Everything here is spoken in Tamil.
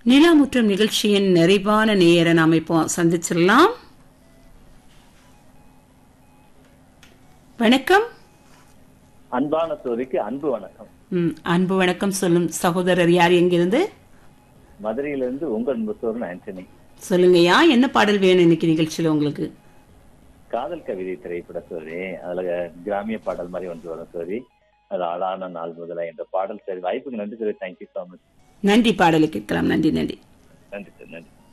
நிலாமுற்றம் நிகழ்ச்சியின் நிறைவான நேயரை நாம் இப்போ சந்திச்சிடலாம் வணக்கம் அன்பான சோதிக்கு அன்பு வணக்கம் ம், அன்பு வணக்கம் சொல்லும் சகோதரர் யார் எங்கிருந்து மதுரையிலிருந்து உங்க அன்பு சோரன் ஆண்டனி சொல்லுங்கய்யா என்ன பாடல் வேணும் இன்னைக்கு நிகழ்ச்சியில உங்களுக்கு காதல் கவிதை திரைப்பட சோரி அதுல கிராமிய பாடல் மாதிரி வந்து வரும் சோரி அது ஆளான நாள் முதலா என்ற பாடல் சரி வாய்ப்புக்கு நன்றி சோரி தேங்க்யூ ஸோ மச் நன்றி பாடலை கேட்கலாம் நன்றி நன்றி நன்றி சார் நன்றி